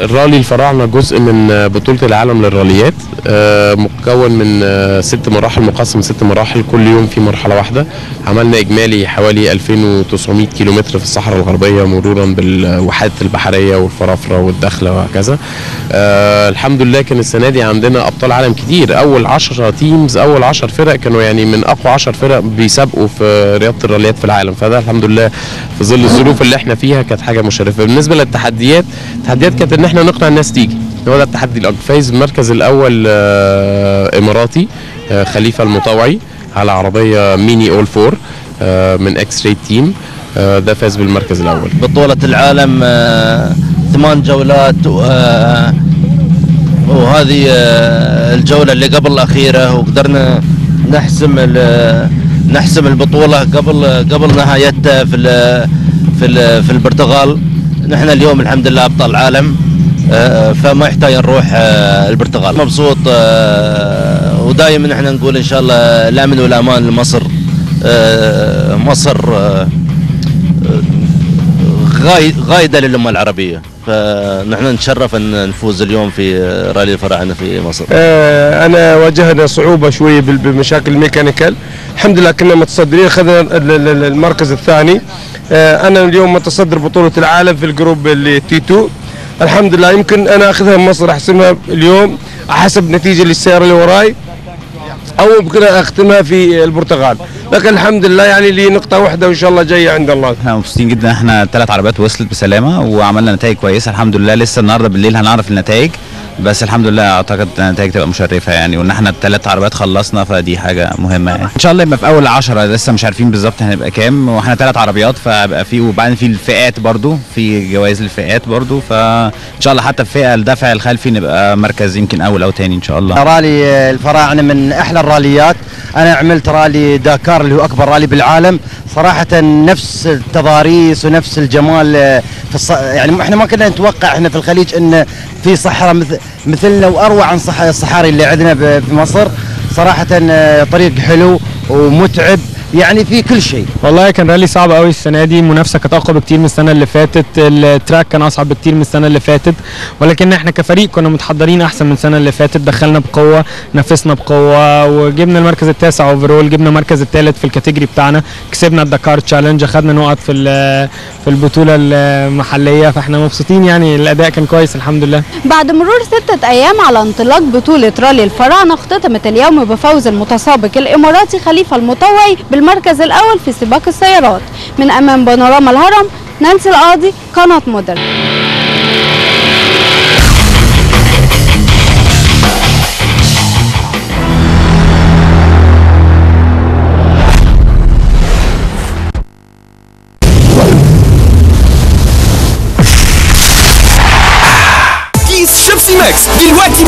الرالي الفراعنه جزء من آه، بطوله العالم للراليات آه، مكون من آه، ست مراحل مقسم ست مراحل كل يوم في مرحله واحده عملنا اجمالي حوالي 2900 كيلومتر في الصحراء الغربيه مرورا بالواحات البحريه والفرافره والدخله وهكذا آه، الحمد لله كان السنه دي عندنا ابطال عالم كتير اول 10 تيمز اول 10 فرق كانوا يعني من اقوى 10 فرق بيسابقوا في رياضه الراليات في العالم فده الحمد لله في ظل الظروف اللي احنا فيها كانت حاجه مشرفه بالنسبه للتحديات التحديات كانت ان احنا نقنع الناس تيجي هو ده التحدي الاكبر فايز المركز الاول آه، اماراتي آه، خليفه المطوعي على عربيه ميني اول فور آه، من اكس ريت تيم آه، ده فاز بالمركز الاول بطولة العالم آه، ثمان جولات و- آه، وهذه آه، الجولة اللي قبل الأخيرة وقدرنا نحسم ال- نحسم البطولة قبل قبل نهايتها في ال- في ال- في البرتغال نحن اليوم الحمد لله أبطال العالم آه، فما يحتاج نروح آه، البرتغال مبسوط آه، ودائما احنا نقول ان شاء الله الامن والامان لمصر آه، مصر آه، غاي- غايده للامه العربيه فنحن نتشرف ان نفوز اليوم في رالي الفراعنه في مصر آه، انا واجهنا صعوبه شويه بال- بمشاكل الميكانيكال الحمد لله كنا متصدرين اخذنا ال- ال- ال- المركز الثاني آه، انا اليوم متصدر بطوله العالم في الجروب اللي تي 2 الحمد لله يمكن انا اخذها من مصر احسمها اليوم حسب نتيجه للسياره اللي وراي او ممكن اختمها في البرتغال لكن الحمد لله يعني لي نقطه واحده وان شاء الله جايه عند الله احنا مبسوطين جدا احنا الثلاث عربيات وصلت بسلامه وعملنا نتائج كويسه الحمد لله لسه النهارده بالليل هنعرف النتائج بس الحمد لله اعتقد النتائج تبقى مشرفه يعني وان احنا الثلاث عربيات خلصنا فدي حاجه مهمه يعني ان شاء الله يبقى في اول 10 لسه مش عارفين بالظبط هنبقى كام واحنا ثلاث عربيات فبقى في وبعدين في الفئات برضو في جوائز الفئات برضو فان شاء الله حتى في فئه الدفع الخلفي نبقى مركز يمكن اول او ثاني ان شاء الله رالي الفراعنه من احلى الراليات انا عملت رالي داكار اللي هو اكبر رالي بالعالم صراحه نفس التضاريس ونفس الجمال آه، في الص... يعني احنا ما كنا نتوقع احنا في الخليج ان في صحراء مثل مثلنا واروع عن صح... الصحاري اللي عندنا ب- في مصر صراحه آه، طريق حلو ومتعب يعني في كل شيء والله كان رالي صعب قوي السنه دي المنافسه كانت اقوى بكتير من السنه اللي فاتت التراك كان اصعب بكتير من السنه اللي فاتت ولكن احنا كفريق كنا متحضرين احسن من السنه اللي فاتت دخلنا بقوه نافسنا بقوه وجبنا المركز التاسع اوفرول جبنا المركز الثالث في الكاتيجوري بتاعنا كسبنا الدكار تشالنج اخذنا نقط في ال- في البطوله المحليه فاحنا مبسوطين يعني الاداء كان كويس الحمد لله بعد مرور ستة أيام على انطلاق بطولة رالي الفراعنة اختتمت اليوم بفوز المتسابق الإماراتي خليفة المطوعي بالمركز الأول في سباق السيارات من أمام بانوراما الهرم نانسي القاضي قناة مودرن كيس شيبسي ماكس دلوقتي